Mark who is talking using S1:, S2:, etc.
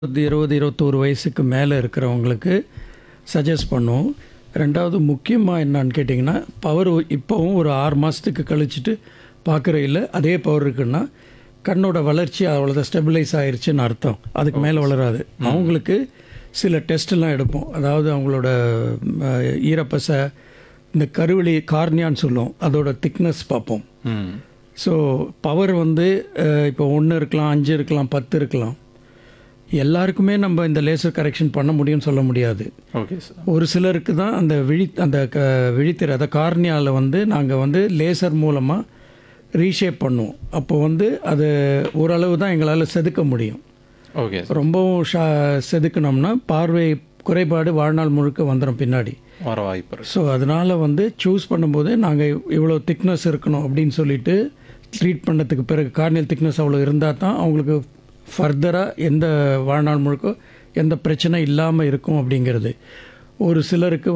S1: இருபது இருபத்தோரு வயசுக்கு மேலே இருக்கிறவங்களுக்கு சஜஸ்ட் பண்ணுவோம் ரெண்டாவது முக்கியமாக என்னன்னு கேட்டிங்கன்னா பவர் இப்போவும் ஒரு ஆறு மாதத்துக்கு கழிச்சிட்டு பார்க்குறையில் அதே பவர் இருக்குன்னா கண்ணோட வளர்ச்சி அவ்வளோதான் ஸ்டெபிளைஸ் ஆயிருச்சுன்னு அர்த்தம் அதுக்கு மேலே வளராது அவங்களுக்கு சில டெஸ்ட்லாம் எடுப்போம் அதாவது அவங்களோட அஹ், ஈரப்பசை இந்த கருவெளி கார்னியான்னு சொல்லுவோம் அதோட திக்னஸ் பார்ப்போம்
S2: ம்
S1: ஸோ பவர் வந்து அஹ், இப்போ ஒன்று இருக்கலாம் அஞ்சு இருக்கலாம் பத்து இருக்கலாம் எல்லாருக்குமே நம்ம இந்த லேசர் கரெக்ஷன் பண்ண முடியும்னு சொல்ல முடியாது
S2: ஓகே சார்
S1: ஒரு சிலருக்கு தான் அந்த விழி அந்த க விழித்திரை அந்த கார்னியாவில் வந்து நாங்கள் வந்து லேசர் மூலமாக ரீஷேப் பண்ணுவோம் அப்போ வந்து அது ஓரளவு தான் எங்களால் செதுக்க முடியும்
S2: ஓகே சார்
S1: ரொம்பவும் ஷா செதுக்கினோம்னா பார்வை குறைபாடு வாழ்நாள் முழுக்க வந்துடும் பின்னாடி
S2: வர வாய்ப்பு இருக்கு
S1: ஸோ அதனால் வந்து சூஸ் பண்ணும்போது நாங்கள் இவ்வளோ திக்னஸ் இருக்கணும் அப்படின்னு சொல்லிட்டு ட்ரீட் பண்ணதுக்கு பிறகு கார்னியல் திக்னஸ் அவ்வளோ இருந்தால் தான் அவங்களுக்கு ஃபர்தராக எந்த வாழ்நாள் முழுக்க எந்த பிரச்சனை இல்லாமல் இருக்கும் அப்படிங்கிறது ஒரு சிலருக்கு